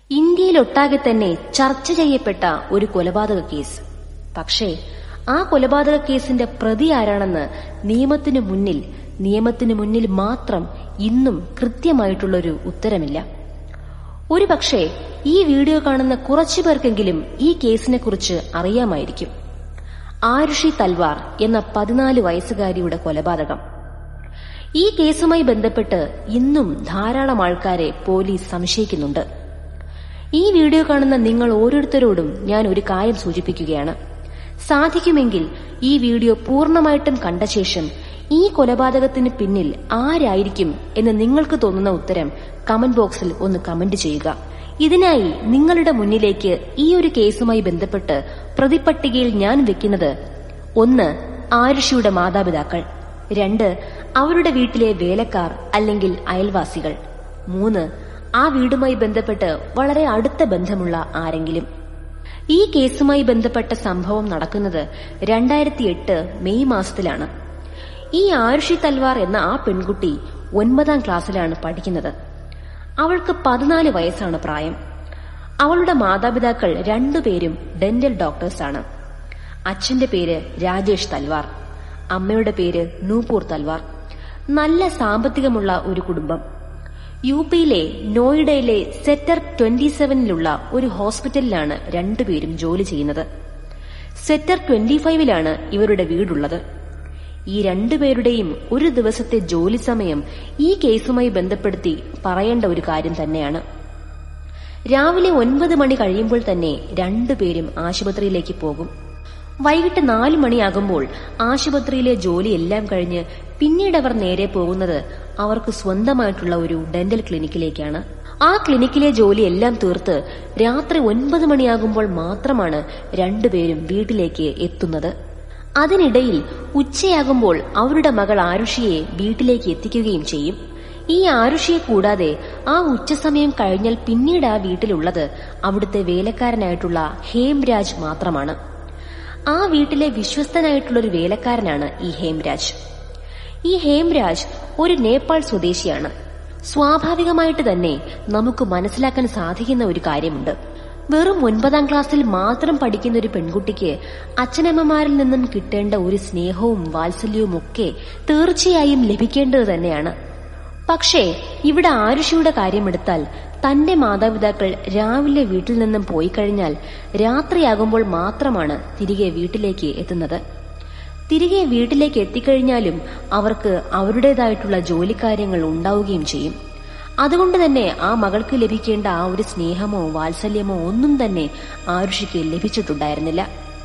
ഇന്ത്യയിലൊട്ടാകെ തന്നെ ചർച്ച ചെയ്യപ്പെട്ട ഒരു കൊലപാതക കേസ് പക്ഷേ ആ കൊലപാതക കേസിന്റെ പ്രതി ആരാണെന്ന് നിയമത്തിനു മുന്നിൽ നിയമത്തിനു മുന്നിൽ മാത്രം ഇന്നും കൃത്യമായിട്ടുള്ളൊരു ഉത്തരമില്ല ഒരുപക്ഷെ ഈ വീഡിയോ കാണുന്ന കുറച്ചു പേർക്കെങ്കിലും ഈ കേസിനെ കുറിച്ച് അറിയാമായിരിക്കും ആരുഷി തൽവാർ എന്ന പതിനാല് വയസ്സുകാരിയുടെ കൊലപാതകം ഈ കേസുമായി ബന്ധപ്പെട്ട് ഇന്നും ധാരാളം ആൾക്കാരെ പോലീസ് സംശയിക്കുന്നുണ്ട് ഈ വീഡിയോ കാണുന്ന നിങ്ങൾ ഓരോരുത്തരോടും ഞാൻ ഒരു കാര്യം സൂചിപ്പിക്കുകയാണ് സാധിക്കുമെങ്കിൽ ഈ വീഡിയോ പൂർണ്ണമായിട്ടും കണ്ട ശേഷം ഈ കൊലപാതകത്തിന് പിന്നിൽ ആരായിരിക്കും എന്ന് നിങ്ങൾക്ക് തോന്നുന്ന ഉത്തരം കമന്റ് ബോക്സിൽ ഒന്ന് കമന്റ് ചെയ്യുക ഇതിനായി നിങ്ങളുടെ മുന്നിലേക്ക് ഈ ഒരു കേസുമായി ബന്ധപ്പെട്ട് പ്രതിപട്ടികയിൽ ഞാൻ വെക്കുന്നത് ഒന്ന് ആരുഷിയുടെ മാതാപിതാക്കൾ രണ്ട് അവരുടെ വീട്ടിലെ വേലക്കാർ അല്ലെങ്കിൽ അയൽവാസികൾ മൂന്ന് ആ വീടുമായി ബന്ധപ്പെട്ട് വളരെ അടുത്ത ബന്ധമുള്ള ആരെങ്കിലും ഈ കേസുമായി ബന്ധപ്പെട്ട സംഭവം നടക്കുന്നത് രണ്ടായിരത്തി എട്ട് മെയ് മാസത്തിലാണ് ഈ ആരുഷി തൽവാർ എന്ന ആ പെൺകുട്ടി ഒൻപതാം ക്ലാസ്സിലാണ് പഠിക്കുന്നത് അവൾക്ക് പതിനാല് വയസ്സാണ് പ്രായം അവളുടെ മാതാപിതാക്കൾ രണ്ടുപേരും ഡെന്റൽ ഡോക്ടേഴ്സാണ് അച്ഛന്റെ പേര് രാജേഷ് തൽവാർ അമ്മയുടെ പേര് നൂപൂർ തൽവാർ നല്ല സാമ്പത്തികമുള്ള ഒരു കുടുംബം യു പിയിലെ നോയിഡയിലെ സെക്ടർ ട്വന്റി സെവനിലുള്ള ഒരു ഹോസ്പിറ്റലിലാണ് രണ്ടുപേരും ജോലി ചെയ്യുന്നത് സെക്ടർ ട്വന്റി ഫൈവിലാണ് ഇവരുടെ വീടുള്ളത് ഈ രണ്ടുപേരുടെയും ഒരു ദിവസത്തെ ജോലി സമയം ഈ കേസുമായി ബന്ധപ്പെടുത്തി പറയേണ്ട ഒരു കാര്യം തന്നെയാണ് രാവിലെ ഒൻപത് മണി കഴിയുമ്പോൾ തന്നെ രണ്ടുപേരും ആശുപത്രിയിലേക്ക് പോകും വൈകിട്ട് നാലു മണിയാകുമ്പോൾ ആശുപത്രിയിലെ ജോലിയെല്ലാം കഴിഞ്ഞ് പിന്നീട് അവർ നേരെ പോകുന്നത് അവർക്ക് സ്വന്തമായിട്ടുള്ള ഒരു ഡെന്റൽ ക്ലിനിക്കിലേക്കാണ് ആ ക്ലിനിക്കിലെ ജോലിയെല്ലാം തീർത്ത് രാത്രി ഒൻപത് മണിയാകുമ്പോൾ മാത്രമാണ് രണ്ടുപേരും വീട്ടിലേക്ക് എത്തുന്നത് അതിനിടയിൽ ഉച്ചയാകുമ്പോൾ അവരുടെ മകൾ ആരുഷിയെ വീട്ടിലേക്ക് എത്തിക്കുകയും ചെയ്യും ഈ ആരുഷിയെ കൂടാതെ ആ ഉച്ചസമയം കഴിഞ്ഞാൽ പിന്നീട് ആ വീട്ടിലുള്ളത് അവിടുത്തെ വേലക്കാരനായിട്ടുള്ള ഹേംരാജ് മാത്രമാണ് ആ വീട്ടിലെ വിശ്വസ്തനായിട്ടുള്ള ഒരു വേലക്കാരനാണ് ഈ ഹേംരാജ് ഈ ഹേംരാജ് ഒരു നേപ്പാൾ സ്വദേശിയാണ് സ്വാഭാവികമായിട്ട് തന്നെ നമുക്ക് മനസ്സിലാക്കാൻ സാധിക്കുന്ന ഒരു കാര്യമുണ്ട് വെറും ഒൻപതാം ക്ലാസ്സിൽ മാത്രം പഠിക്കുന്ന ഒരു പെൺകുട്ടിക്ക് അച്ഛനമ്മമാരിൽ നിന്നും കിട്ടേണ്ട ഒരു സ്നേഹവും വാത്സല്യവും ഒക്കെ തീർച്ചയായും ലഭിക്കേണ്ടത് തന്നെയാണ് പക്ഷേ ഇവിടെ ആരുഷിയുടെ കാര്യമെടുത്താൽ തന്റെ മാതാപിതാക്കൾ രാവിലെ വീട്ടിൽ നിന്നും പോയി കഴിഞ്ഞാൽ രാത്രിയാകുമ്പോൾ മാത്രമാണ് തിരികെ വീട്ടിലേക്ക് എത്തുന്നത് തിരികെ വീട്ടിലേക്ക് എത്തിക്കഴിഞ്ഞാലും അവർക്ക് അവരുടേതായിട്ടുള്ള ജോലിക്കാര്യങ്ങൾ ഉണ്ടാവുകയും ചെയ്യും അതുകൊണ്ട് തന്നെ ആ മകൾക്ക് ലഭിക്കേണ്ട ആ ഒരു സ്നേഹമോ വാത്സല്യമോ ഒന്നും തന്നെ ആരുഷിക്ക് ലഭിച്ചിട്ടുണ്ടായിരുന്നില്ല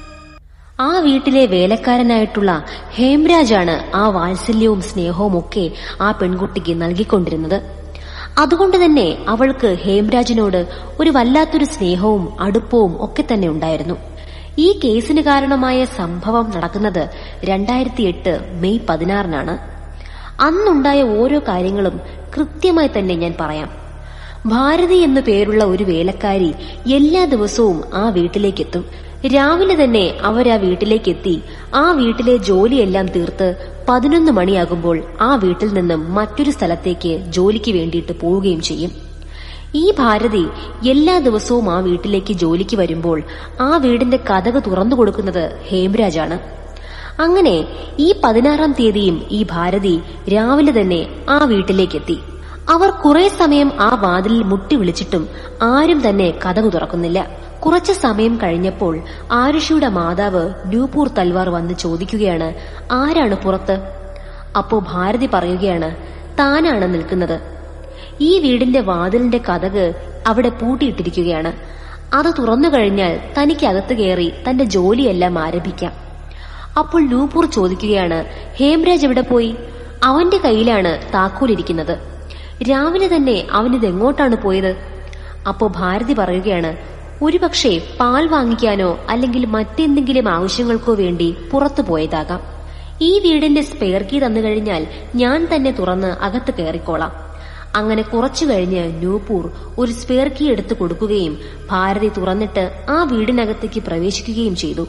ആ വീട്ടിലെ വേലക്കാരനായിട്ടുള്ള ഹേംരാജാണ് ആ വാത്സല്യവും സ്നേഹവും ഒക്കെ ആ പെൺകുട്ടിക്ക് നൽകിക്കൊണ്ടിരുന്നത് അതുകൊണ്ട് തന്നെ അവൾക്ക് ഹേംരാജിനോട് ഒരു വല്ലാത്തൊരു സ്നേഹവും അടുപ്പവും ഒക്കെ തന്നെ ഉണ്ടായിരുന്നു ഈ കേസിന് കാരണമായ സംഭവം നടക്കുന്നത് രണ്ടായിരത്തി എട്ട് മെയ് പതിനാറിനാണ് അന്നുണ്ടായ ഓരോ കാര്യങ്ങളും കൃത്യമായി തന്നെ ഞാൻ പറയാം ഭാരതി എന്നു പേരുള്ള ഒരു വേലക്കാരി എല്ലാ ദിവസവും ആ വീട്ടിലേക്കെത്തും രാവിലെ തന്നെ അവർ ആ വീട്ടിലേക്കെത്തി ആ വീട്ടിലെ ജോലിയെല്ലാം തീർത്ത് പതിനൊന്ന് മണിയാകുമ്പോൾ ആ വീട്ടിൽ നിന്നും മറ്റൊരു സ്ഥലത്തേക്ക് ജോലിക്ക് വേണ്ടിയിട്ട് പോവുകയും ചെയ്യും ഈ ഭാരതി എല്ലാ ദിവസവും ആ വീട്ടിലേക്ക് ജോലിക്ക് വരുമ്പോൾ ആ വീടിന്റെ കഥക് തുറന്നു കൊടുക്കുന്നത് ഹേംരാജാണ് അങ്ങനെ ഈ പതിനാറാം തീയതിയും ഈ ഭാരതി രാവിലെ തന്നെ ആ വീട്ടിലേക്കെത്തി അവർ കുറെ സമയം ആ വാതിലിൽ മുട്ടി വിളിച്ചിട്ടും ആരും തന്നെ കഥകു തുറക്കുന്നില്ല കുറച്ചു സമയം കഴിഞ്ഞപ്പോൾ ആരുഷിയുടെ മാതാവ് നൂപൂർ തൽവാർ വന്ന് ചോദിക്കുകയാണ് ആരാണ് പുറത്ത് അപ്പോ ഭാരതി പറയുകയാണ് താനാണ് നിൽക്കുന്നത് ഈ വീടിന്റെ വാതിലിന്റെ കഥക് അവിടെ പൂട്ടിയിട്ടിരിക്കുകയാണ് അത് തുറന്നു കഴിഞ്ഞാൽ തനിക്ക് അകത്ത് കയറി തന്റെ ജോലിയെല്ലാം ആരംഭിക്കാം അപ്പോൾ നൂപൂർ ചോദിക്കുകയാണ് ഹേംരാജ് എവിടെ പോയി അവന്റെ കയ്യിലാണ് താക്കോലിരിക്കുന്നത് രാവിലെ തന്നെ അവനിത് എങ്ങോട്ടാണ് പോയത് അപ്പോ ഭാരതി പറയുകയാണ് ഒരുപക്ഷെ പാൽ വാങ്ങിക്കാനോ അല്ലെങ്കിൽ മറ്റെന്തെങ്കിലും ആവശ്യങ്ങൾക്കോ വേണ്ടി പുറത്തു പോയതാകാം ഈ വീടിന്റെ സ്പെയർ കീ തന്നു കഴിഞ്ഞാൽ ഞാൻ തന്നെ തുറന്ന് അകത്ത് കയറിക്കോളാം അങ്ങനെ കുറച്ചു കഴിഞ്ഞ് നൂപൂർ ഒരു സ്പെയർ കീ എടുത്തു കൊടുക്കുകയും ഭാരതി തുറന്നിട്ട് ആ വീടിനകത്തേക്ക് പ്രവേശിക്കുകയും ചെയ്തു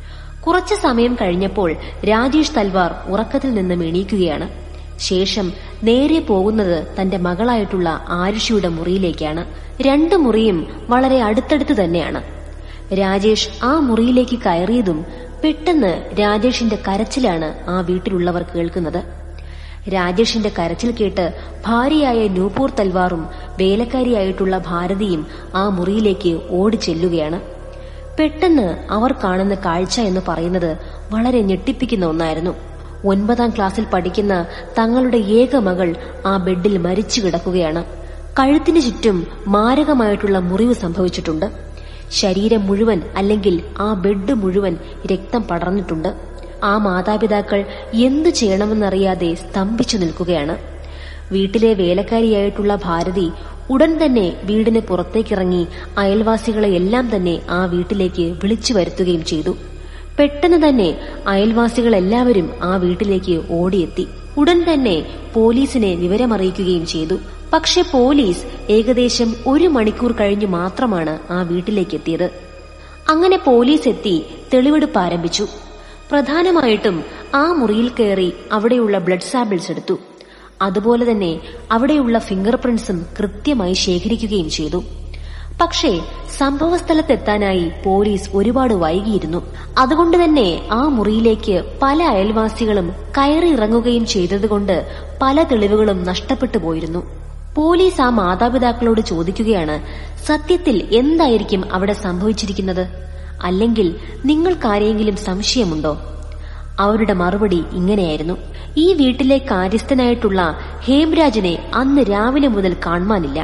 കുറച്ചു സമയം കഴിഞ്ഞപ്പോൾ രാജേഷ് തൽവാർ ഉറക്കത്തിൽ നിന്നും എണീക്കുകയാണ് ശേഷം നേരെ പോകുന്നത് തന്റെ മകളായിട്ടുള്ള ആരുഷിയുടെ മുറിയിലേക്കാണ് രണ്ട് മുറിയും വളരെ അടുത്തടുത്ത് തന്നെയാണ് രാജേഷ് ആ മുറിയിലേക്ക് കയറിയതും പെട്ടെന്ന് രാജേഷിന്റെ കരച്ചിലാണ് ആ വീട്ടിലുള്ളവർ കേൾക്കുന്നത് രാജേഷിന്റെ കരച്ചിൽ കേട്ട് ഭാര്യയായ നൂപൂർ തൽവാറും വേലക്കാരിയായിട്ടുള്ള ഭാരതിയും ആ മുറിയിലേക്ക് ഓടി ചെല്ലുകയാണ് പെട്ടെന്ന് അവർ കാണുന്ന കാഴ്ച എന്ന് പറയുന്നത് വളരെ ഞെട്ടിപ്പിക്കുന്ന ഒന്നായിരുന്നു ഒൻപതാം ക്ലാസ്സിൽ പഠിക്കുന്ന തങ്ങളുടെ ഏക മകൾ ആ ബെഡിൽ മരിച്ചു കിടക്കുകയാണ് കഴുത്തിന് ചുറ്റും മാരകമായിട്ടുള്ള മുറിവ് സംഭവിച്ചിട്ടുണ്ട് ശരീരം മുഴുവൻ അല്ലെങ്കിൽ ആ ബെഡ് മുഴുവൻ രക്തം പടർന്നിട്ടുണ്ട് ആ മാതാപിതാക്കൾ എന്തു ചെയ്യണമെന്നറിയാതെ സ്തംഭിച്ചു നിൽക്കുകയാണ് വീട്ടിലെ വേലക്കാരിയായിട്ടുള്ള ഭാരതി ഉടൻ തന്നെ വീടിന് പുറത്തേക്കിറങ്ങി അയൽവാസികളെ എല്ലാം തന്നെ ആ വീട്ടിലേക്ക് വിളിച്ചു വരുത്തുകയും ചെയ്തു പെട്ടെന്ന് തന്നെ അയൽവാസികൾ എല്ലാവരും ആ വീട്ടിലേക്ക് ഓടിയെത്തി ഉടൻ തന്നെ പോലീസിനെ വിവരമറിയിക്കുകയും ചെയ്തു പക്ഷെ പോലീസ് ഏകദേശം ഒരു മണിക്കൂർ കഴിഞ്ഞു മാത്രമാണ് ആ വീട്ടിലേക്ക് എത്തിയത് അങ്ങനെ പോലീസ് എത്തി തെളിവെടുപ്പ് ആരംഭിച്ചു പ്രധാനമായിട്ടും ആ മുറിയിൽ കയറി അവിടെയുള്ള ബ്ലഡ് സാമ്പിൾസ് എടുത്തു അതുപോലെ തന്നെ അവിടെയുള്ള ഫിംഗർ പ്രിന്റ്സും കൃത്യമായി ശേഖരിക്കുകയും ചെയ്തു പക്ഷേ സംഭവസ്ഥലത്തെത്താനായി പോലീസ് ഒരുപാട് വൈകിയിരുന്നു അതുകൊണ്ട് തന്നെ ആ മുറിയിലേക്ക് പല അയൽവാസികളും കയറി ഇറങ്ങുകയും ചെയ്തതുകൊണ്ട് പല തെളിവുകളും നഷ്ടപ്പെട്ടു പോയിരുന്നു പോലീസ് ആ മാതാപിതാക്കളോട് ചോദിക്കുകയാണ് സത്യത്തിൽ എന്തായിരിക്കും അവിടെ സംഭവിച്ചിരിക്കുന്നത് അല്ലെങ്കിൽ നിങ്ങൾക്കാരെങ്കിലും സംശയമുണ്ടോ അവരുടെ മറുപടി ഇങ്ങനെയായിരുന്നു ഈ വീട്ടിലെ കാര്യസ്ഥനായിട്ടുള്ള ഹേംരാജിനെ അന്ന് രാവിലെ മുതൽ കാണുവാനില്ല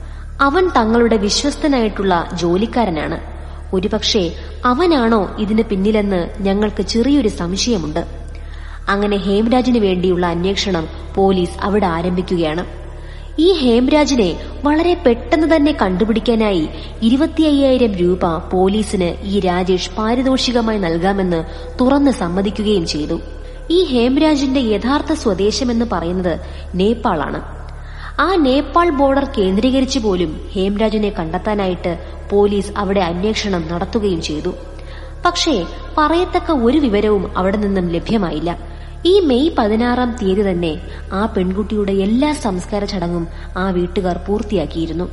അവൻ തങ്ങളുടെ വിശ്വസ്തനായിട്ടുള്ള ജോലിക്കാരനാണ് ഒരുപക്ഷെ അവനാണോ ഇതിന് പിന്നിലെന്ന് ഞങ്ങൾക്ക് ചെറിയൊരു സംശയമുണ്ട് അങ്ങനെ ഹേംരാജിന് വേണ്ടിയുള്ള അന്വേഷണം പോലീസ് അവിടെ ആരംഭിക്കുകയാണ് ഈ ഹേംരാജിനെ വളരെ പെട്ടെന്ന് തന്നെ കണ്ടുപിടിക്കാനായി ഇരുപത്തി അയ്യായിരം രൂപ പോലീസിന് ഈ രാജേഷ് പാരിതോഷികമായി നൽകാമെന്ന് തുറന്ന് സമ്മതിക്കുകയും ചെയ്തു ഈ ഹേംരാജിന്റെ യഥാർത്ഥ സ്വദേശമെന്ന് പറയുന്നത് നേപ്പാളാണ് ആ നേപ്പാൾ ബോർഡർ കേന്ദ്രീകരിച്ചു പോലും ഹേംരാജിനെ കണ്ടെത്താനായിട്ട് പോലീസ് അവിടെ അന്വേഷണം നടത്തുകയും ചെയ്തു പക്ഷേ പറയത്തക്ക ഒരു വിവരവും അവിടെ നിന്നും ലഭ്യമായില്ല ഈ മെയ് പതിനാറാം തീയതി തന്നെ ആ പെൺകുട്ടിയുടെ എല്ലാ സംസ്കാര ചടങ്ങും ആ വീട്ടുകാർ പൂർത്തിയാക്കിയിരുന്നു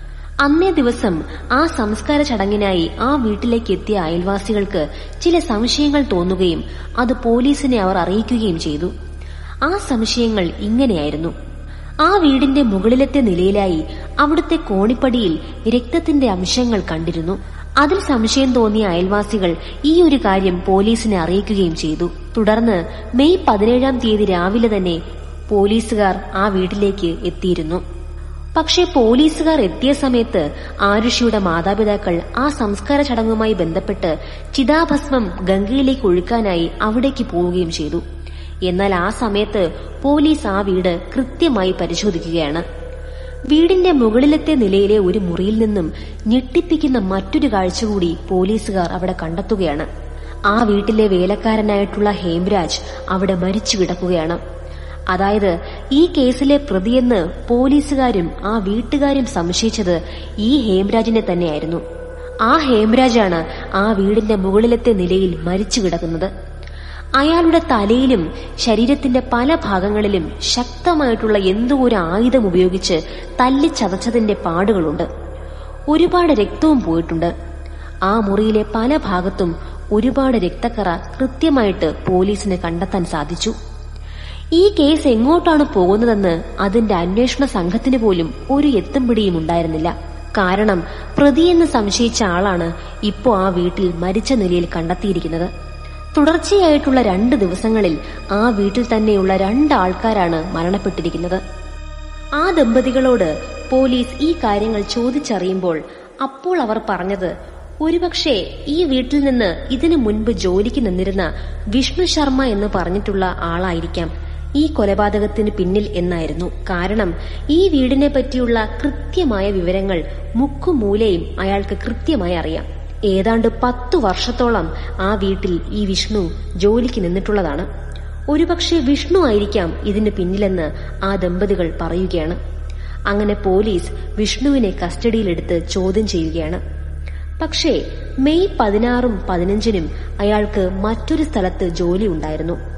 അന്നേ ദിവസം ആ സംസ്കാര ചടങ്ങിനായി ആ വീട്ടിലേക്ക് എത്തിയ അയൽവാസികൾക്ക് ചില സംശയങ്ങൾ തോന്നുകയും അത് പോലീസിനെ അവർ അറിയിക്കുകയും ചെയ്തു ആ സംശയങ്ങൾ ഇങ്ങനെയായിരുന്നു ആ വീടിന്റെ മുകളിലത്തെ നിലയിലായി അവിടുത്തെ കോണിപ്പടിയിൽ രക്തത്തിന്റെ അംശങ്ങൾ കണ്ടിരുന്നു അതിൽ സംശയം തോന്നിയ അയൽവാസികൾ ഈ ഒരു കാര്യം പോലീസിനെ അറിയിക്കുകയും ചെയ്തു തുടർന്ന് മെയ് പതിനേഴാം തീയതി രാവിലെ തന്നെ പോലീസുകാർ ആ വീട്ടിലേക്ക് എത്തിയിരുന്നു പക്ഷേ പോലീസുകാർ എത്തിയ സമയത്ത് ആരുഷിയുടെ മാതാപിതാക്കൾ ആ സംസ്കാര ചടങ്ങുമായി ബന്ധപ്പെട്ട് ചിതാഭസ്മം ഗംഗയിലേക്ക് ഒഴുക്കാനായി അവിടേക്ക് പോവുകയും ചെയ്തു എന്നാൽ ആ സമയത്ത് പോലീസ് ആ വീട് കൃത്യമായി പരിശോധിക്കുകയാണ് വീടിന്റെ മുകളിലത്തെ നിലയിലെ ഒരു മുറിയിൽ നിന്നും ഞെട്ടിപ്പിക്കുന്ന മറ്റൊരു കാഴ്ച കൂടി പോലീസുകാർ അവിടെ കണ്ടെത്തുകയാണ് ആ വീട്ടിലെ വേലക്കാരനായിട്ടുള്ള ഹേംരാജ് അവിടെ മരിച്ചു കിടക്കുകയാണ് അതായത് ഈ കേസിലെ പ്രതിയെന്ന് പോലീസുകാരും ആ വീട്ടുകാരും സംശയിച്ചത് ഈ ഹേംരാജിനെ തന്നെയായിരുന്നു ആ ഹേംരാജാണ് ആ വീടിന്റെ മുകളിലത്തെ നിലയിൽ മരിച്ചു കിടക്കുന്നത് അയാളുടെ തലയിലും ശരീരത്തിന്റെ പല ഭാഗങ്ങളിലും ശക്തമായിട്ടുള്ള എന്തോ ഒരു ആയുധം ഉപയോഗിച്ച് തല്ലിച്ചതച്ചതിന്റെ പാടുകളുണ്ട് ഒരുപാട് രക്തവും പോയിട്ടുണ്ട് ആ മുറിയിലെ പല ഭാഗത്തും ഒരുപാട് രക്തക്കറ കൃത്യമായിട്ട് പോലീസിന് കണ്ടെത്താൻ സാധിച്ചു ഈ കേസ് എങ്ങോട്ടാണ് പോകുന്നതെന്ന് അതിന്റെ അന്വേഷണ സംഘത്തിന് പോലും ഒരു എത്തും പിടിയും ഉണ്ടായിരുന്നില്ല കാരണം പ്രതിയെന്ന് സംശയിച്ച ആളാണ് ഇപ്പോ ആ വീട്ടിൽ മരിച്ച നിലയിൽ കണ്ടെത്തിയിരിക്കുന്നത് തുടർച്ചയായിട്ടുള്ള രണ്ട് ദിവസങ്ങളിൽ ആ വീട്ടിൽ തന്നെയുള്ള രണ്ട് ആൾക്കാരാണ് മരണപ്പെട്ടിരിക്കുന്നത് ആ ദമ്പതികളോട് പോലീസ് ഈ കാര്യങ്ങൾ ചോദിച്ചറിയുമ്പോൾ അപ്പോൾ അവർ പറഞ്ഞത് ഒരുപക്ഷെ ഈ വീട്ടിൽ നിന്ന് ഇതിനു മുൻപ് ജോലിക്ക് നിന്നിരുന്ന വിഷ്ണു ശർമ്മ എന്ന് പറഞ്ഞിട്ടുള്ള ആളായിരിക്കാം ഈ കൊലപാതകത്തിന് പിന്നിൽ എന്നായിരുന്നു കാരണം ഈ വീടിനെ പറ്റിയുള്ള കൃത്യമായ വിവരങ്ങൾ മുക്കുമൂലയും അയാൾക്ക് കൃത്യമായി അറിയാം ഏതാണ്ട് പത്തു വർഷത്തോളം ആ വീട്ടിൽ ഈ വിഷ്ണു ജോലിക്ക് നിന്നിട്ടുള്ളതാണ് ഒരുപക്ഷെ വിഷ്ണു ആയിരിക്കാം ഇതിന് പിന്നിലെന്ന് ആ ദമ്പതികൾ പറയുകയാണ് അങ്ങനെ പോലീസ് വിഷ്ണുവിനെ കസ്റ്റഡിയിലെടുത്ത് ചോദ്യം ചെയ്യുകയാണ് പക്ഷേ മെയ് പതിനാറും പതിനഞ്ചിനും അയാൾക്ക് മറ്റൊരു സ്ഥലത്ത് ജോലി ഉണ്ടായിരുന്നു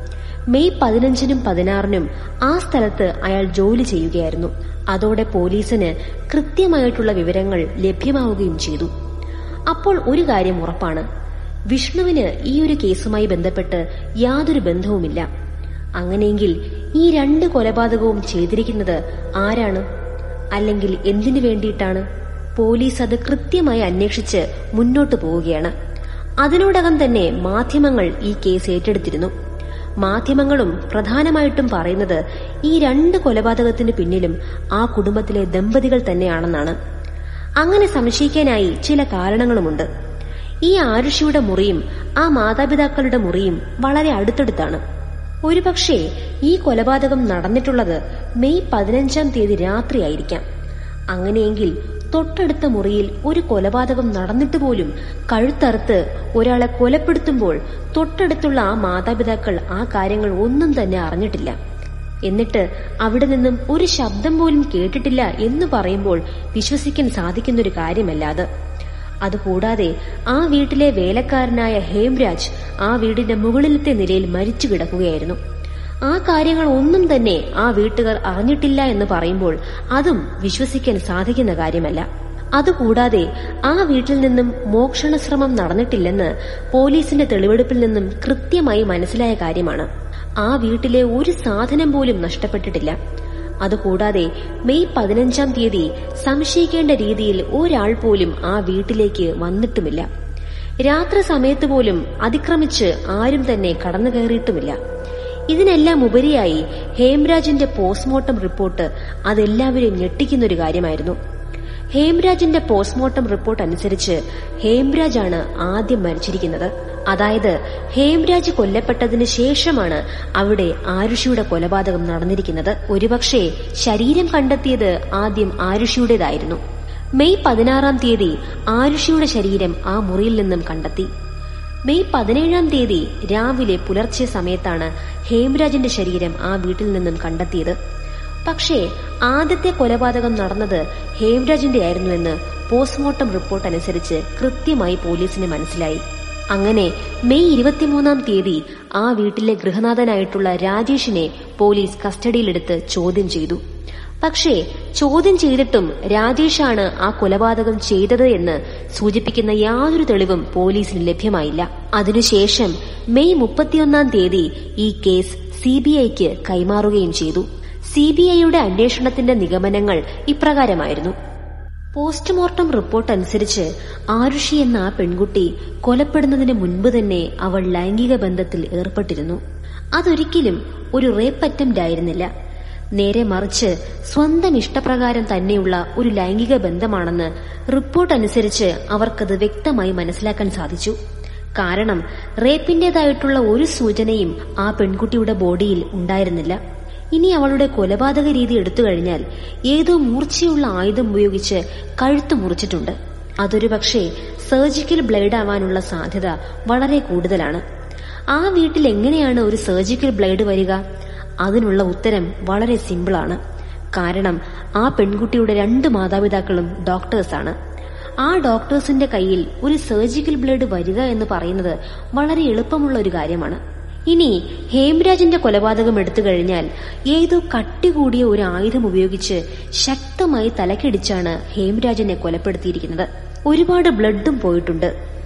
മെയ് പതിനഞ്ചിനും പതിനാറിനും ആ സ്ഥലത്ത് അയാൾ ജോലി ചെയ്യുകയായിരുന്നു അതോടെ പോലീസിന് കൃത്യമായിട്ടുള്ള വിവരങ്ങൾ ലഭ്യമാവുകയും ചെയ്തു അപ്പോൾ ഒരു കാര്യം ഉറപ്പാണ് വിഷ്ണുവിന് ഈ ഒരു കേസുമായി ബന്ധപ്പെട്ട് യാതൊരു ബന്ധവുമില്ല അങ്ങനെയെങ്കിൽ ഈ രണ്ട് കൊലപാതകവും ചെയ്തിരിക്കുന്നത് ആരാണ് അല്ലെങ്കിൽ എന്തിനു വേണ്ടിയിട്ടാണ് പോലീസ് അത് കൃത്യമായി അന്വേഷിച്ച് മുന്നോട്ടു പോവുകയാണ് അതിനോടകം തന്നെ മാധ്യമങ്ങൾ ഈ കേസ് ഏറ്റെടുത്തിരുന്നു മാധ്യമങ്ങളും പ്രധാനമായിട്ടും പറയുന്നത് ഈ രണ്ട് കൊലപാതകത്തിന് പിന്നിലും ആ കുടുംബത്തിലെ ദമ്പതികൾ തന്നെയാണെന്നാണ് അങ്ങനെ സംശയിക്കാനായി ചില കാരണങ്ങളുമുണ്ട് ഈ ആരുഷിയുടെ മുറിയും ആ മാതാപിതാക്കളുടെ മുറിയും വളരെ അടുത്തടുത്താണ് ഒരുപക്ഷെ ഈ കൊലപാതകം നടന്നിട്ടുള്ളത് മെയ് പതിനഞ്ചാം തീയതി രാത്രിയായിരിക്കാം അങ്ങനെയെങ്കിൽ തൊട്ടടുത്ത മുറിയിൽ ഒരു കൊലപാതകം നടന്നിട്ട് പോലും കഴുത്തറുത്ത് ഒരാളെ കൊലപ്പെടുത്തുമ്പോൾ തൊട്ടടുത്തുള്ള ആ മാതാപിതാക്കൾ ആ കാര്യങ്ങൾ ഒന്നും തന്നെ അറിഞ്ഞിട്ടില്ല എന്നിട്ട് അവിടെ നിന്നും ഒരു ശബ്ദം പോലും കേട്ടിട്ടില്ല എന്ന് പറയുമ്പോൾ വിശ്വസിക്കാൻ സാധിക്കുന്ന ഒരു കാര്യമല്ല അത് അതുകൂടാതെ ആ വീട്ടിലെ വേലക്കാരനായ ഹേംരാജ് ആ വീടിന്റെ മുകളിലത്തെ നിലയിൽ മരിച്ചു കിടക്കുകയായിരുന്നു ആ കാര്യങ്ങൾ ഒന്നും തന്നെ ആ വീട്ടുകാർ അറിഞ്ഞിട്ടില്ല എന്ന് പറയുമ്പോൾ അതും വിശ്വസിക്കാൻ സാധിക്കുന്ന കാര്യമല്ല അതുകൂടാതെ ആ വീട്ടിൽ നിന്നും മോക്ഷണ ശ്രമം നടന്നിട്ടില്ലെന്ന് പോലീസിന്റെ തെളിവെടുപ്പിൽ നിന്നും കൃത്യമായി മനസ്സിലായ കാര്യമാണ് ആ വീട്ടിലെ ഒരു സാധനം പോലും നഷ്ടപ്പെട്ടിട്ടില്ല അതുകൂടാതെ മെയ് പതിനഞ്ചാം തീയതി സംശയിക്കേണ്ട രീതിയിൽ ഒരാൾ പോലും ആ വീട്ടിലേക്ക് വന്നിട്ടുമില്ല രാത്രി സമയത്ത് പോലും അതിക്രമിച്ച് ആരും തന്നെ കടന്നു കയറിയിട്ടുമില്ല ഇതിനെല്ലാം ഉപരിയായി ഹേംരാജിന്റെ പോസ്റ്റ്മോർട്ടം റിപ്പോർട്ട് അതെല്ലാവരെയും ഞെട്ടിക്കുന്ന ഒരു കാര്യമായിരുന്നു ഹേംരാജിന്റെ പോസ്റ്റ്മോർട്ടം റിപ്പോർട്ട് അനുസരിച്ച് ഹേംരാജാണ് ആദ്യം മരിച്ചിരിക്കുന്നത് അതായത് ഹേംരാജ് കൊല്ലപ്പെട്ടതിന് ശേഷമാണ് അവിടെ ആരുഷിയുടെ കൊലപാതകം നടന്നിരിക്കുന്നത് ഒരുപക്ഷെ ശരീരം കണ്ടെത്തിയത് ആദ്യം ആരുഷിയുടേതായിരുന്നു മെയ് പതിനാറാം തീയതി ആരുഷിയുടെ ശരീരം ആ മുറിയിൽ നിന്നും കണ്ടെത്തി മെയ് പതിനേഴാം തീയതി രാവിലെ പുലർച്ചെ സമയത്താണ് ഹേംരാജിന്റെ ശരീരം ആ വീട്ടിൽ നിന്നും കണ്ടെത്തിയത് പക്ഷേ ആദ്യത്തെ കൊലപാതകം നടന്നത് ഹേംരാജിന്റെ ആയിരുന്നുവെന്ന് പോസ്റ്റ്മോർട്ടം റിപ്പോർട്ട് അനുസരിച്ച് കൃത്യമായി പോലീസിന് മനസ്സിലായി അങ്ങനെ മെയ് ഇരുപത്തിമൂന്നാം തീയതി ആ വീട്ടിലെ ഗൃഹനാഥനായിട്ടുള്ള രാജേഷിനെ പോലീസ് കസ്റ്റഡിയിലെടുത്ത് ചോദ്യം ചെയ്തു പക്ഷേ ചോദ്യം ചെയ്തിട്ടും രാജേഷാണ് ആ കൊലപാതകം ചെയ്തത് എന്ന് സൂചിപ്പിക്കുന്ന യാതൊരു തെളിവും പോലീസിന് ലഭ്യമായില്ല അതിനുശേഷം മെയ് മുപ്പത്തിയൊന്നാം തീയതി ഈ കേസ് സിബിഐക്ക് കൈമാറുകയും ചെയ്തു സിബിഐയുടെ അന്വേഷണത്തിന്റെ നിഗമനങ്ങൾ ഇപ്രകാരമായിരുന്നു പോസ്റ്റ്മോർട്ടം റിപ്പോർട്ട് അനുസരിച്ച് ആരുഷി എന്ന ആ പെൺകുട്ടി കൊലപ്പെടുന്നതിന് മുൻപ് തന്നെ അവൾ ലൈംഗിക ബന്ധത്തിൽ ഏർപ്പെട്ടിരുന്നു അതൊരിക്കലും ഒരു റേപ്പ് അറ്റംപ്റ്റ് ആയിരുന്നില്ല നേരെ മറിച്ച് സ്വന്തം ഇഷ്ടപ്രകാരം തന്നെയുള്ള ഒരു ലൈംഗിക ബന്ധമാണെന്ന് റിപ്പോർട്ട് അനുസരിച്ച് അവർക്കത് വ്യക്തമായി മനസ്സിലാക്കാൻ സാധിച്ചു കാരണം റേപ്പിന്റേതായിട്ടുള്ള ഒരു സൂചനയും ആ പെൺകുട്ടിയുടെ ബോഡിയിൽ ഉണ്ടായിരുന്നില്ല ഇനി അവളുടെ കൊലപാതക രീതി എടുത്തു കഴിഞ്ഞാൽ ഏതോ മൂർച്ചയുള്ള ആയുധം ഉപയോഗിച്ച് കഴുത്ത് മുറിച്ചിട്ടുണ്ട് അതൊരു പക്ഷേ സർജിക്കൽ ബ്ലേഡ് ആവാനുള്ള സാധ്യത വളരെ കൂടുതലാണ് ആ വീട്ടിൽ എങ്ങനെയാണ് ഒരു സർജിക്കൽ ബ്ലേഡ് വരിക അതിനുള്ള ഉത്തരം വളരെ സിമ്പിളാണ് കാരണം ആ പെൺകുട്ടിയുടെ രണ്ട് മാതാപിതാക്കളും ഡോക്ടേഴ്സാണ് ആ ഡോക്ടേഴ്സിന്റെ കയ്യിൽ ഒരു സർജിക്കൽ ബ്ലേഡ് വരിക എന്ന് പറയുന്നത് വളരെ എളുപ്പമുള്ള ഒരു കാര്യമാണ് ഇനി ഹേംരാജിന്റെ കൊലപാതകം എടുത്തു കഴിഞ്ഞാൽ ഏതോ കട്ടി കൂടിയ ഒരു ആയുധം ഉപയോഗിച്ച് ശക്തമായി തലക്കടിച്ചാണ് ഹേംരാജിനെ കൊലപ്പെടുത്തിയിരിക്കുന്നത് ഒരുപാട് ബ്ലഡും പോയിട്ടുണ്ട്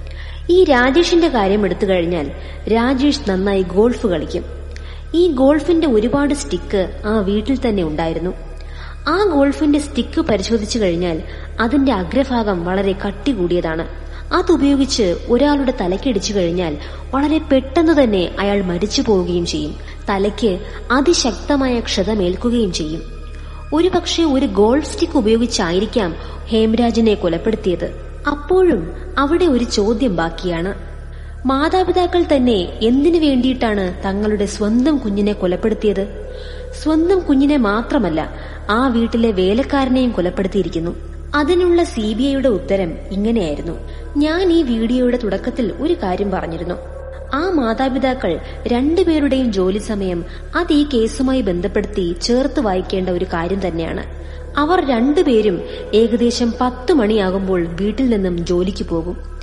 ഈ രാജേഷിന്റെ കാര്യം എടുത്തു കഴിഞ്ഞാൽ രാജേഷ് നന്നായി ഗോൾഫ് കളിക്കും ഈ ഗോൾഫിന്റെ ഒരുപാട് സ്റ്റിക്ക് ആ വീട്ടിൽ തന്നെ ഉണ്ടായിരുന്നു ആ ഗോൾഫിന്റെ സ്റ്റിക്ക് പരിശോധിച്ചു കഴിഞ്ഞാൽ അതിന്റെ അഗ്രഭാഗം വളരെ കട്ടി കൂടിയതാണ് അതുപയോഗിച്ച് ഒരാളുടെ തലയ്ക്കടിച്ചു കഴിഞ്ഞാൽ വളരെ പെട്ടെന്ന് തന്നെ അയാൾ മരിച്ചു പോവുകയും ചെയ്യും തലയ്ക്ക് അതിശക്തമായ ക്ഷതമേൽക്കുകയും ചെയ്യും ഒരുപക്ഷെ ഒരു ഗോൾഫ് സ്റ്റിക്ക് ഉപയോഗിച്ചായിരിക്കാം ഹേംരാജിനെ കൊലപ്പെടുത്തിയത് അപ്പോഴും അവിടെ ഒരു ചോദ്യം ബാക്കിയാണ് മാതാപിതാക്കൾ തന്നെ എന്തിനു വേണ്ടിയിട്ടാണ് തങ്ങളുടെ സ്വന്തം കുഞ്ഞിനെ കൊലപ്പെടുത്തിയത് സ്വന്തം കുഞ്ഞിനെ മാത്രമല്ല ആ വീട്ടിലെ വേലക്കാരനെയും കൊലപ്പെടുത്തിയിരിക്കുന്നു അതിനുള്ള സി ബി ഐയുടെ ഉത്തരം ഇങ്ങനെയായിരുന്നു ഞാൻ ഈ വീഡിയോയുടെ തുടക്കത്തിൽ ഒരു കാര്യം പറഞ്ഞിരുന്നു ആ മാതാപിതാക്കൾ രണ്ടുപേരുടെയും ജോലി സമയം അത് ഈ കേസുമായി ബന്ധപ്പെടുത്തി ചേർത്ത് വായിക്കേണ്ട ഒരു കാര്യം തന്നെയാണ് അവർ രണ്ടുപേരും ഏകദേശം പത്ത് മണിയാകുമ്പോൾ വീട്ടിൽ നിന്നും ജോലിക്ക് പോകും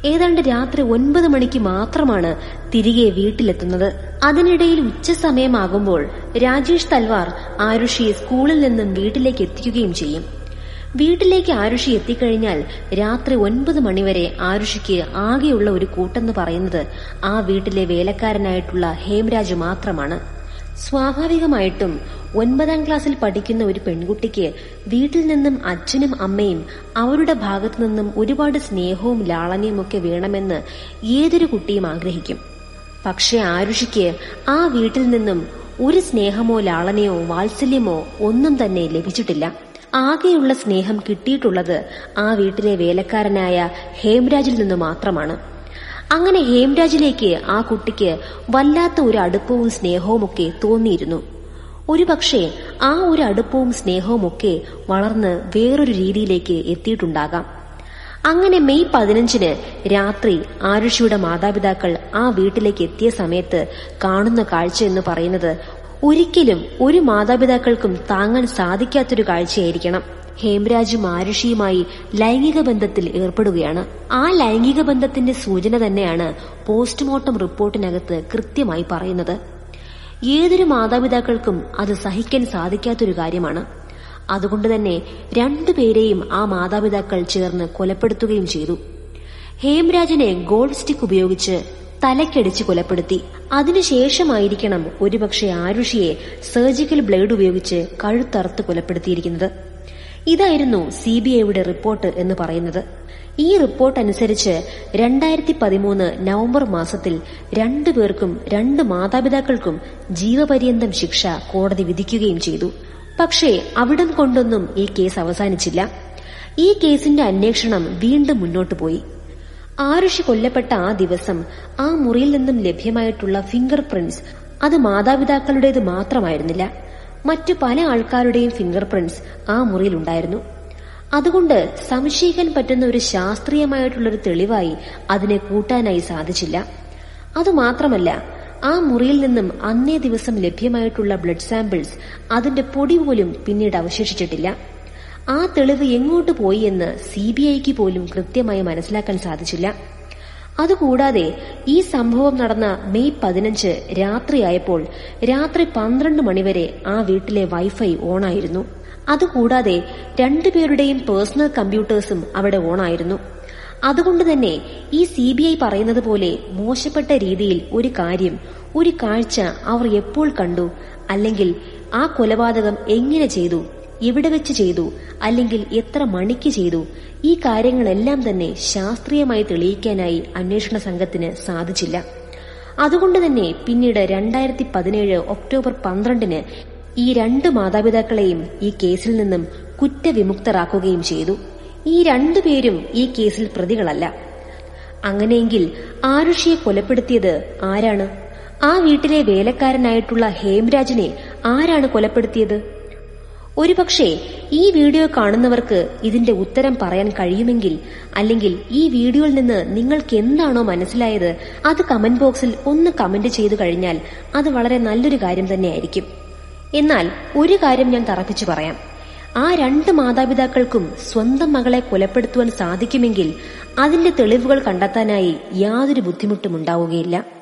ഏതാണ്ട് രാത്രി ഒൻപത് മണിക്ക് മാത്രമാണ് തിരികെ വീട്ടിലെത്തുന്നത് അതിനിടയിൽ ഉച്ചസമയമാകുമ്പോൾ രാജേഷ് തൽവാർ ആരുഷിയെ സ്കൂളിൽ നിന്നും വീട്ടിലേക്ക് എത്തിക്കുകയും ചെയ്യും വീട്ടിലേക്ക് ആരുഷി എത്തിക്കഴിഞ്ഞാൽ രാത്രി ഒൻപത് മണിവരെ ആരുഷിക്ക് ആകെയുള്ള ഒരു കൂട്ടെന്ന് പറയുന്നത് ആ വീട്ടിലെ വേലക്കാരനായിട്ടുള്ള ഹേംരാജ് മാത്രമാണ് സ്വാഭാവികമായിട്ടും ഒൻപതാം ക്ലാസ്സിൽ പഠിക്കുന്ന ഒരു പെൺകുട്ടിക്ക് വീട്ടിൽ നിന്നും അച്ഛനും അമ്മയും അവരുടെ ഭാഗത്തു നിന്നും ഒരുപാട് സ്നേഹവും ലാളനയും ഒക്കെ വേണമെന്ന് ഏതൊരു കുട്ടിയും ആഗ്രഹിക്കും പക്ഷെ ആരുഷിക്ക് ആ വീട്ടിൽ നിന്നും ഒരു സ്നേഹമോ ലാളനയോ വാത്സല്യമോ ഒന്നും തന്നെ ലഭിച്ചിട്ടില്ല ആകെയുള്ള സ്നേഹം കിട്ടിയിട്ടുള്ളത് ആ വീട്ടിലെ വേലക്കാരനായ ഹേംരാജിൽ നിന്ന് മാത്രമാണ് അങ്ങനെ ഹേംരാജിലേക്ക് ആ കുട്ടിക്ക് വല്ലാത്ത ഒരു അടുപ്പവും സ്നേഹവുമൊക്കെ തോന്നിയിരുന്നു ഒരുപക്ഷെ ആ ഒരു അടുപ്പവും സ്നേഹവുമൊക്കെ വളർന്ന് വേറൊരു രീതിയിലേക്ക് എത്തിയിട്ടുണ്ടാകാം അങ്ങനെ മെയ് പതിനഞ്ചിന് രാത്രി ആരുഷിയുടെ മാതാപിതാക്കൾ ആ വീട്ടിലേക്ക് എത്തിയ സമയത്ത് കാണുന്ന കാഴ്ച എന്ന് പറയുന്നത് ഒരിക്കലും ഒരു മാതാപിതാക്കൾക്കും താങ്ങാൻ സാധിക്കാത്തൊരു കാഴ്ചയായിരിക്കണം ഹേംരാജും ആരുഷിയുമായി ലൈംഗിക ബന്ധത്തിൽ ഏർപ്പെടുകയാണ് ആ ലൈംഗിക ബന്ധത്തിന്റെ സൂചന തന്നെയാണ് പോസ്റ്റ്മോർട്ടം റിപ്പോർട്ടിനകത്ത് കൃത്യമായി പറയുന്നത് ഏതൊരു മാതാപിതാക്കൾക്കും അത് സഹിക്കാൻ സാധിക്കാത്തൊരു കാര്യമാണ് അതുകൊണ്ട് തന്നെ രണ്ടുപേരെയും ആ മാതാപിതാക്കൾ ചേർന്ന് കൊലപ്പെടുത്തുകയും ചെയ്തു ഹേംരാജിനെ ഗോൾഡ് സ്റ്റിക്ക് ഉപയോഗിച്ച് തലക്കടിച്ച് കൊലപ്പെടുത്തി അതിനുശേഷമായിരിക്കണം ഒരുപക്ഷെ ആരുഷിയെ സർജിക്കൽ ബ്ലേഡ് ഉപയോഗിച്ച് കഴുത്തറുത്ത് കൊലപ്പെടുത്തിയിരിക്കുന്നത് ഇതായിരുന്നു സി ബി ഐയുടെ റിപ്പോർട്ട് എന്ന് പറയുന്നത് ഈ റിപ്പോർട്ട് അനുസരിച്ച് രണ്ടായിരത്തി പതിമൂന്ന് നവംബർ മാസത്തിൽ രണ്ടുപേർക്കും രണ്ട് മാതാപിതാക്കൾക്കും ജീവപര്യന്തം ശിക്ഷ കോടതി വിധിക്കുകയും ചെയ്തു പക്ഷേ അവിടം കൊണ്ടൊന്നും ഈ കേസ് അവസാനിച്ചില്ല ഈ കേസിന്റെ അന്വേഷണം വീണ്ടും മുന്നോട്ടു പോയി ആരുഷി കൊല്ലപ്പെട്ട ആ ദിവസം ആ മുറിയിൽ നിന്നും ലഭ്യമായിട്ടുള്ള ഫിംഗർ പ്രിന്റ്സ് അത് മാതാപിതാക്കളുടേത് മാത്രമായിരുന്നില്ല മറ്റു പല ആൾക്കാരുടെയും ഫിംഗർ പ്രിന്റ്സ് ആ മുറിയിൽ ഉണ്ടായിരുന്നു അതുകൊണ്ട് സംശയിക്കാൻ പറ്റുന്ന ഒരു ശാസ്ത്രീയമായിട്ടുള്ളൊരു തെളിവായി അതിനെ കൂട്ടാനായി സാധിച്ചില്ല അതുമാത്രമല്ല ആ മുറിയിൽ നിന്നും അന്നേ ദിവസം ലഭ്യമായിട്ടുള്ള ബ്ലഡ് സാമ്പിൾസ് അതിന്റെ പൊടി പോലും പിന്നീട് അവശേഷിച്ചിട്ടില്ല ആ തെളിവ് എങ്ങോട്ട് പോയി എന്ന് സി ബി ഐക്ക് പോലും കൃത്യമായി മനസ്സിലാക്കാൻ സാധിച്ചില്ല അതുകൂടാതെ ഈ സംഭവം നടന്ന മെയ് പതിനഞ്ച് രാത്രിയായപ്പോൾ രാത്രി പന്ത്രണ്ട് മണിവരെ ആ വീട്ടിലെ വൈഫൈ ഓണായിരുന്നു അതുകൂടാതെ രണ്ടുപേരുടെയും പേഴ്സണൽ കമ്പ്യൂട്ടേഴ്സും അവിടെ ഓണായിരുന്നു അതുകൊണ്ട് തന്നെ ഈ സി ബി ഐ പറയുന്നത് പോലെ മോശപ്പെട്ട രീതിയിൽ ഒരു കാര്യം ഒരു കാഴ്ച അവർ എപ്പോൾ കണ്ടു അല്ലെങ്കിൽ ആ കൊലപാതകം എങ്ങനെ ചെയ്തു എവിടെ വെച്ച് ചെയ്തു അല്ലെങ്കിൽ എത്ര മണിക്ക് ചെയ്തു ഈ കാര്യങ്ങളെല്ലാം തന്നെ ശാസ്ത്രീയമായി തെളിയിക്കാനായി അന്വേഷണ സംഘത്തിന് സാധിച്ചില്ല അതുകൊണ്ട് തന്നെ പിന്നീട് രണ്ടായിരത്തി പതിനേഴ് ഒക്ടോബർ പന്ത്രണ്ടിന് ഈ രണ്ട് മാതാപിതാക്കളെയും ഈ കേസിൽ നിന്നും കുറ്റവിമുക്തരാക്കുകയും ചെയ്തു ഈ രണ്ടുപേരും ഈ കേസിൽ പ്രതികളല്ല അങ്ങനെയെങ്കിൽ ആരുഷിയെ കൊലപ്പെടുത്തിയത് ആരാണ് ആ വീട്ടിലെ വേലക്കാരനായിട്ടുള്ള ഹേംരാജിനെ ആരാണ് കൊലപ്പെടുത്തിയത് ഒരുപക്ഷെ ഈ വീഡിയോ കാണുന്നവർക്ക് ഇതിന്റെ ഉത്തരം പറയാൻ കഴിയുമെങ്കിൽ അല്ലെങ്കിൽ ഈ വീഡിയോയിൽ നിന്ന് നിങ്ങൾക്ക് എന്താണോ മനസ്സിലായത് അത് കമന്റ് ബോക്സിൽ ഒന്ന് കമന്റ് ചെയ്തു കഴിഞ്ഞാൽ അത് വളരെ നല്ലൊരു കാര്യം തന്നെയായിരിക്കും എന്നാൽ ഒരു കാര്യം ഞാൻ തറപ്പിച്ചു പറയാം ആ രണ്ട് മാതാപിതാക്കൾക്കും സ്വന്തം മകളെ കൊലപ്പെടുത്തുവാൻ സാധിക്കുമെങ്കിൽ അതിന്റെ തെളിവുകൾ കണ്ടെത്താനായി യാതൊരു ബുദ്ധിമുട്ടും ഉണ്ടാവുകയില്ല